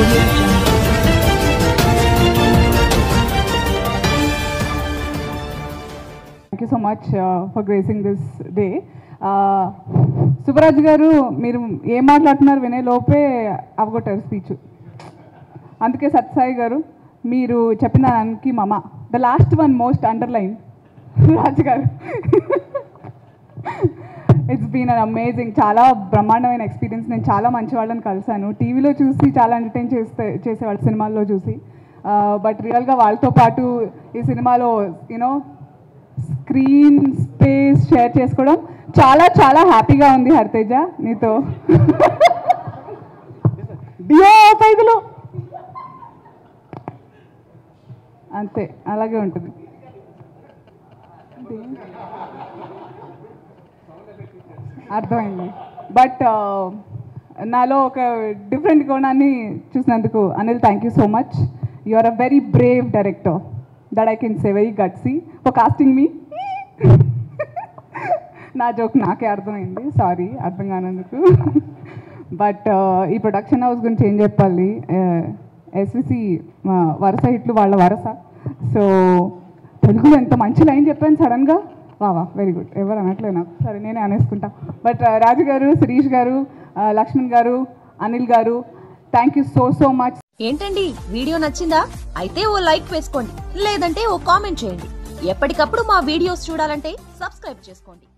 audio jungle. Thank you so much for gracing this day Subbaraju garu మీరు ఏం మాట్లాడుతున్నారు వినే లోపే అవగొట్టారు స్పీచ్ అందుకే సత్సాయి గారు మీరు చెప్పిన దానికి మమ the last one most underline Raju garu it's been an amazing చాలా బ్రహ్మాండమైన ఎక్స్పీరియన్స్ నేను చాలా మంచి వాళ్ళని కలిశాను టీవీలో చూసి చాలా ఎంటర్టైన్ చేస్తే చేసేవాళ్ళు సినిమాల్లో చూసి బట్ రియల్గా వాళ్ళతో పాటు ఈ సినిమాలో యూనో స్క్రీన్ స్పేస్ షేర్ చేసుకోవడం చాలా చాలా హ్యాపీగా ఉంది హరితేజ నీతో డియో పైగులు అంతే అలాగే ఉంటుంది అర్థమైంది బట్ నాలో ఒక డిఫరెంట్ కోణాన్ని చూసినందుకు Anil thank you so much you are a very brave director that I can say very gutsy for casting మీ నా జోక్ నాకే అర్థమైంది సారీ అర్థం కానందుకు బట్ ఈ ప్రొడక్షన్ హౌస్ గురించి ఏం చెప్పాలి ఎస్విసి వరుస హిట్లు వాళ్ళ వరస సో తెలుగులో ఎంత మంచి లైన్ చెప్పాను సడన్గా వావా వెరీ గుడ్ ఎవరు అనట్లేదు నాకు సరే నేనే అనేసుకుంటా బట్ రాజు గారు శిరీష్ గారు uh, Laxman garu Anil garu thank you so so much ఏంటండి వీడియో నచ్చిందా అయితే ఓ లైక్ వేసుకోండి లేదంటే ఓ కామెంట్ చేయండి ఎప్పటికప్పుడు మా వీడియోస్ చూడాలంటే సబ్స్క్రైబ్ చేసుకోండి